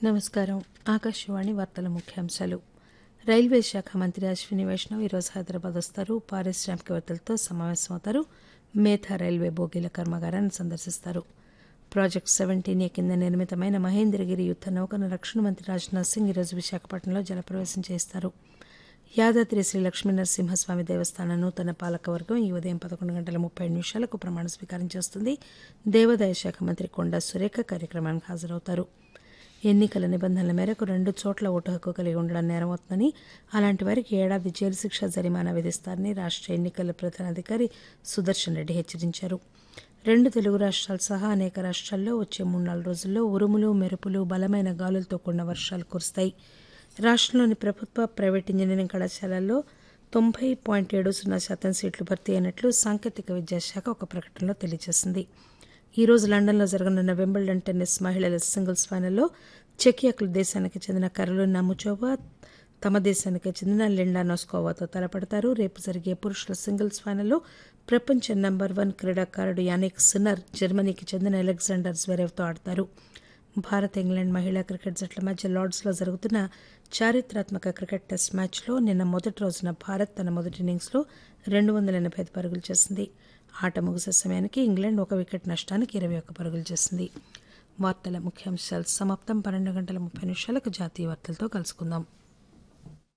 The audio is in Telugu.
నమస్కారం ఆకాశవాణి వార్తల ముఖ్యాంశాలు రైల్వే శాఖ మంత్రి అశ్విని వైష్ణవ్ ఈరోజు హైదరాబాద్ వస్తారు పారిశ్రామికవేత్తలతో సమావేశమవుతారు మేధా రైల్వే బోగీల కర్మాగారాన్ని సందర్శిస్తారు ప్రాజెక్ట్ సెవెంటీన్ ఏ కింద నిర్మితమైన మహేంద్రగిరి యుద్ద నౌకను రక్షణ మంత్రి రాజ్నాథ్ సింగ్ ఈరోజు విశాఖపట్నంలో జలప్రవేశం చేస్తారు యాదాద్రి శ్రీ లక్ష్మీ నరసింహస్వామి దేవస్థాన నూతన పాలకవర్గం ఈ ఉదయం పదకొండు గంటల ముప్పై నిమిషాలకు ప్రమాణ స్వీకారం చేస్తుంది దేవాదాయ శాఖ మంత్రి కొండా సురేఖ కార్యక్రమానికి హాజరవుతారు ఎన్నికల నిబంధనల మేరకు రెండు చోట్ల ఓటు హక్కు కలిగి ఉండడం నేరమవుతుందని అలాంటి వారికి ఏడాది జైలు శిక్ష జరిమానా విధిస్తారని రాష్ట్ర ఎన్నికల ప్రధానాధికారి సుదర్శన్ రెడ్డి హెచ్చరించారు రెండు తెలుగు రాష్ట్రాలు సహా అనేక రాష్ట్రాల్లో వచ్చే మూడు నాలుగు రోజుల్లో ఉరుములు మెరుపులు బలమైన గాలులతో కూడిన వర్షాలు కురుస్తాయి రాష్ట్రంలోని ప్రభుత్వ ప్రైవేట్ ఇంజనీరింగ్ కళాశాలల్లో తొంభై పాయింట్ ఏడు సున్నా శాతం సీట్లు భర్తీ అయినట్లు సాంకేతిక విద్యాశాఖ ఒక ప్రకటనలో తెలియజేసింది ఈ రోజు లండన్లో జరగనున్న వింబుల్డన్ టెన్నిస్ మహిళల సింగిల్స్ ఫైనల్లో చెకియాకుల దేశానికి చెందిన కరోలినా ముచోవా తమ దేశానికి చెందిన లిండా నోస్కోవాతో తలపడతారు రేపు జరిగే పురుషుల సింగిల్స్ ఫైనల్లో ప్రపంచ నంబర్ వన్ క్రీడాకారుడు యానిక్ సిన్నర్ జర్మనీకి చెందిన అలెగ్జాండర్ జ్వెరేవ్తో ఆడతారు భారత్ ఇంగ్లాండ్ మహిళా క్రికెట్ జట్ల మధ్య లార్డ్స్లో జరుగుతున్న చారిత్రాత్మక క్రికెట్ టెస్ట్ మ్యాచ్లో నిన్న మొదటి రోజున భారత్ తన మొదటి ఇన్నింగ్స్లో రెండు వందల ఎనభై ఐదు పరుగులు చేసింది ఆట ముగిసే సమయానికి ఇంగ్లాండ్ ఒక వికెట్ నష్టానికి ఇరవై ఒక్క పరుగులు చేసింది వార్తల ముఖ్యాంశాలు సమాప్తం పన్నెండు గంటల ముప్పై నిమిషాలకు జాతీయ వార్తలతో కలుసుకుందాం